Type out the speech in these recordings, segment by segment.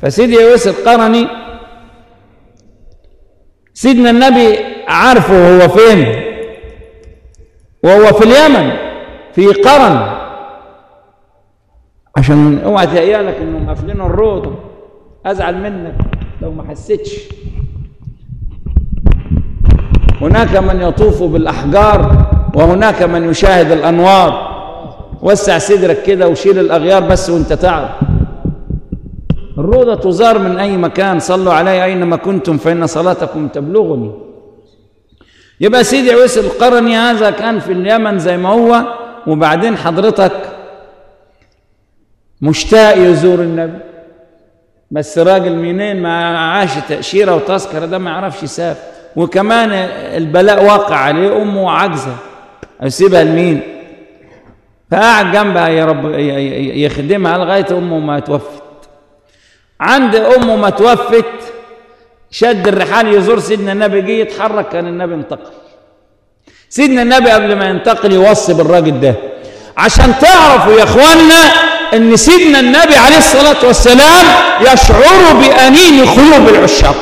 فسيدي يوسف القرني سيدنا النبي عارفه هو فين وهو في اليمن في قرن عشان اوعى تهيألك انهم قافلين الروضه ازعل منك لو ما حسيتش هناك من يطوف بالاحجار وهناك من يشاهد الانوار وسع صدرك كده وشيل الاغيار بس وانت تعب الروضه تزار من اي مكان صلوا علي اينما كنتم فان صلاتكم تبلغني يبقى سيدي عويس القرني هذا كان في اليمن زي ما هو وبعدين حضرتك مشتاق يزور النبي بس راجل منين ما عاش تأشيرة وتذكرة ده ما يعرفش يسافر وكمان البلاء واقع عليه أمه عاجزة أسيبها لمين فقعد جنبها يا رب يخدمها لغاية أمه ما توفت عند أمه ما توفت شد الرحال يزور سيدنا النبي جه يتحرك كان النبي انتقل سيدنا النبي قبل ما ينتقل يوصي بالراجل ده عشان تعرفوا يا اخوانا ان سيدنا النبي عليه الصلاه والسلام يشعر بانين قلوب العشاق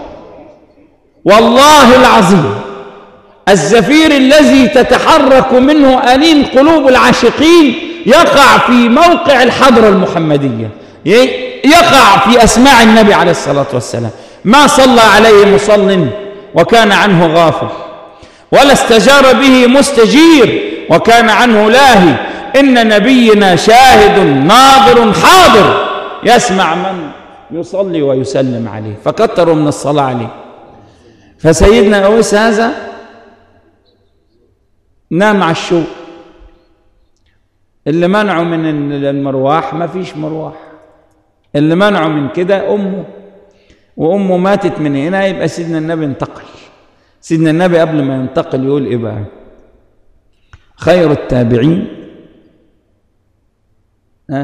والله العظيم الزفير الذي تتحرك منه انين قلوب العاشقين يقع في موقع الحضره المحمديه يقع في اسماع النبي عليه الصلاه والسلام ما صلى عليه مصل وكان عنه غافل ولا استجار به مستجير وكان عنه لاهي ان نبينا شاهد ناظر حاضر يسمع من يصلي ويسلم عليه فكتروا من الصلاه عليه فسيدنا اويس هذا نام على الشوق اللي منعه من المرواح ما فيش مرواح اللي منعه من كده امه وامه ماتت من هنا يبقى سيدنا النبي انتقل سيدنا النبي قبل ما ينتقل يقول ايه بقى خير التابعين ها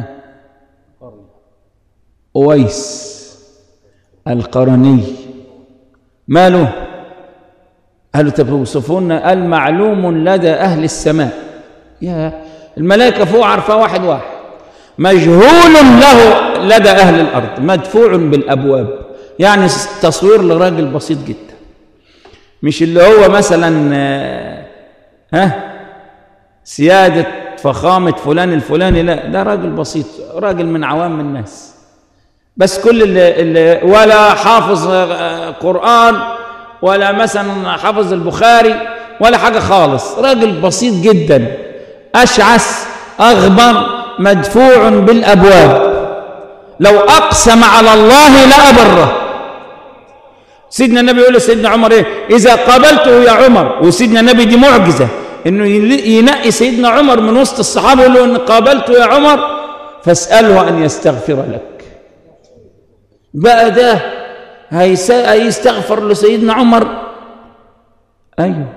اويس القرني ماله قالوا طب اوصفونا قال معلوم لدى اهل السماء يا الملائكه فوق عارفاه واحد واحد مجهول له لدى اهل الارض مدفوع بالابواب يعني تصوير لراجل بسيط جدا مش اللي هو مثلا ها سيادة فخامة فلان الفلاني لا ده راجل بسيط راجل من عوام الناس بس كل اللي, اللي ولا حافظ قرآن ولا مثلا حافظ البخاري ولا حاجة خالص راجل بسيط جدا أشعث أغبر مدفوع بالأبواب لو أقسم على الله لأبره سيدنا النبي يقول لسيدنا عمر ايه اذا قابلته يا عمر وسيدنا النبي دي معجزه انه ينقي سيدنا عمر من وسط الصحابه يقول له ان قابلته يا عمر فاساله ان يستغفر لك بقى ده هيستغفر لسيدنا عمر ايوه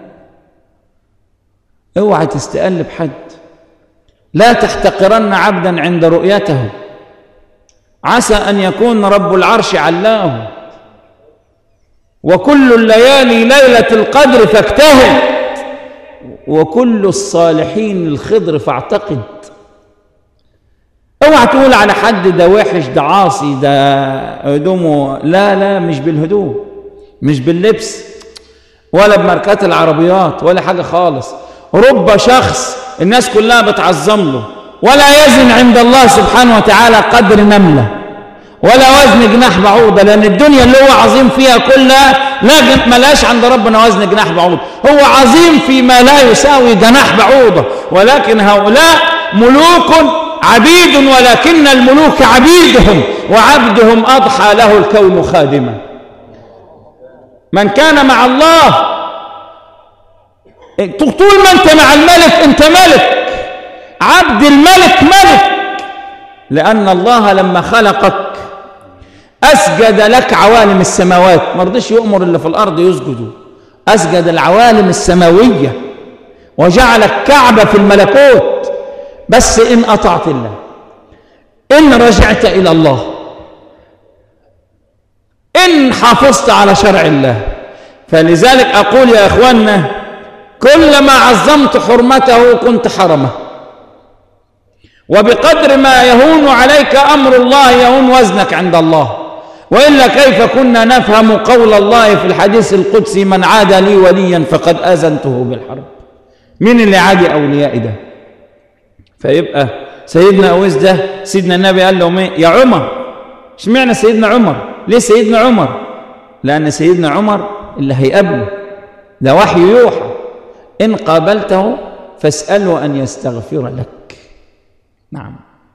اوعى تستقلب حد لا تحتقرن عبدا عند رؤيته عسى ان يكون رب العرش علاه وكل الليالي ليلة القدر فاجتهد وكل الصالحين الخضر فاعتقد اوعى تقول على حد ده وحش ده عاصي ده هدومه لا لا مش بالهدوم مش باللبس ولا بماركات العربيات ولا حاجة خالص رب شخص الناس كلها بتعظم له ولا يزن عند الله سبحانه وتعالى قدر نمله ولا وزن جناح بعوضة لأن الدنيا اللي هو عظيم فيها كلها لا ملاش عند ربنا وزن جناح بعوضة هو عظيم فيما لا يساوي جناح بعوضة ولكن هؤلاء ملوك عبيد ولكن الملوك عبيدهم وعبدهم أضحى له الكون خادما من كان مع الله طول ما انت مع الملك انت ملك عبد الملك ملك لأن الله لما خلقك أسجد لك عوالم السماوات ما رضيش يؤمر اللي في الأرض يسجدوا أسجد العوالم السماوية وجعلك كعبة في الملكوت بس إن أطعت الله إن رجعت إلى الله إن حافظت على شرع الله فلذلك أقول يا إخواننا كلما عظمت حرمته كنت حرمه وبقدر ما يهون عليك أمر الله يهون وزنك عند الله والا كيف كنا نفهم قول الله في الحديث القدسي من عاد لي وليا فقد اذنته بالحرب مين اللي عادي اوليائي ده فيبقى سيدنا اويس ده سيدنا النبي قال له ايه يا عمر اشمعنى سيدنا عمر ليه سيدنا عمر لان سيدنا عمر اللي هيقابله ده وحي يوحى ان قابلته فاساله ان يستغفر لك نعم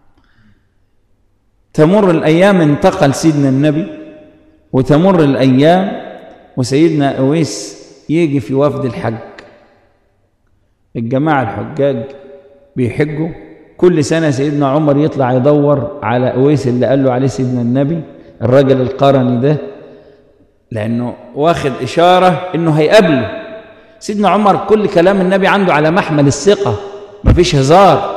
تمر الايام انتقل سيدنا النبي وتمر الايام وسيدنا اويس يجي في وفد الحج الجماعه الحجاج بيحجوا كل سنه سيدنا عمر يطلع يدور على اويس اللي قال له عليه سيدنا النبي الراجل القرني ده لانه واخد اشاره انه هيقابله سيدنا عمر كل كلام النبي عنده على محمل الثقه مفيش هزار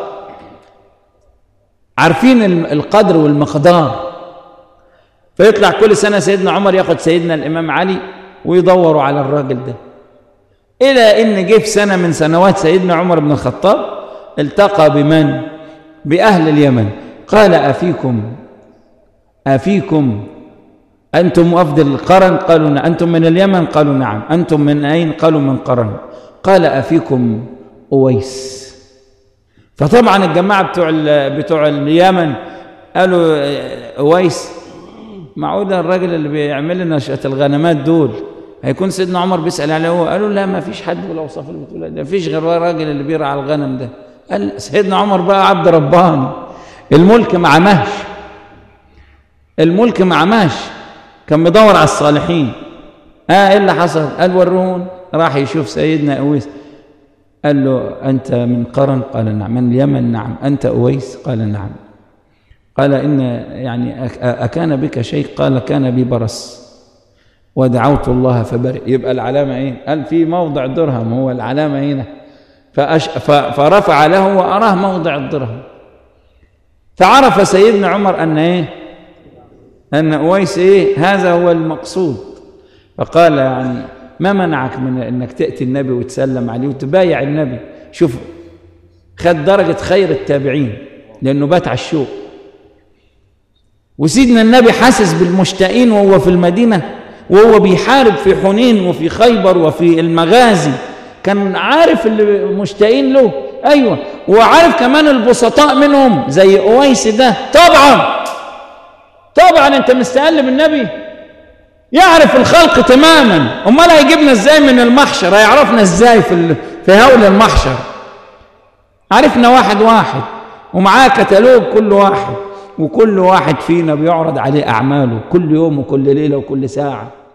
عارفين القدر والمقدار فيطلع كل سنه سيدنا عمر ياخد سيدنا الامام علي ويدوروا على الراجل ده الى ان جه في سنه من سنوات سيدنا عمر بن الخطاب التقى بمن باهل اليمن قال افيكم افيكم انتم وفد القرن قالوا نعم انتم من اليمن قالوا نعم انتم من اين قالوا من قرن قال افيكم اويس فطبعا الجماعه بتوع بتوع اليمن قالوا اويس معقول الراجل اللي بيعمل لنا نشأة الغنمات دول هيكون سيدنا عمر بيسأل عليه هو قالوا لا ما فيش حد بالاوصاف اللي بتقولها ده فيش غير الراجل اللي بيرعى الغنم ده قال سيدنا عمر بقى عبد رباني الملك ما عماش الملك ما عماش كان مدور على الصالحين اه ايه اللي حصل قال ورون راح يشوف سيدنا اويس قال له انت من قرن قال نعم من اليمن نعم انت اويس قال نعم قال ان يعني اكان بك شيء قال كان بي برص ودعوت الله فبرئ يبقى العلامه ايه قال في موضع درهم هو العلامه هنا فأش فرفع له واراه موضع الدرهم فعرف سيدنا عمر ان ايه ان اويس ايه هذا هو المقصود فقال يعني ما منعك من انك تاتي النبي وتسلم عليه وتبايع النبي شوف خد درجه خير التابعين لانه بات على الشوق وسيدنا النبي حاسس بالمشتاقين وهو في المدينه وهو بيحارب في حنين وفي خيبر وفي المغازي كان عارف اللي مشتاقين له ايوه وعارف كمان البسطاء منهم زي اويس ده طبعا طبعا انت مستقل بالنبي يعرف الخلق تماما امال هيجيبنا ازاي من المحشر هيعرفنا ازاي في في هول المحشر عرفنا واحد واحد ومعاه كتالوج كل واحد وكل واحد فينا بيعرض عليه اعماله كل يوم وكل ليله وكل ساعه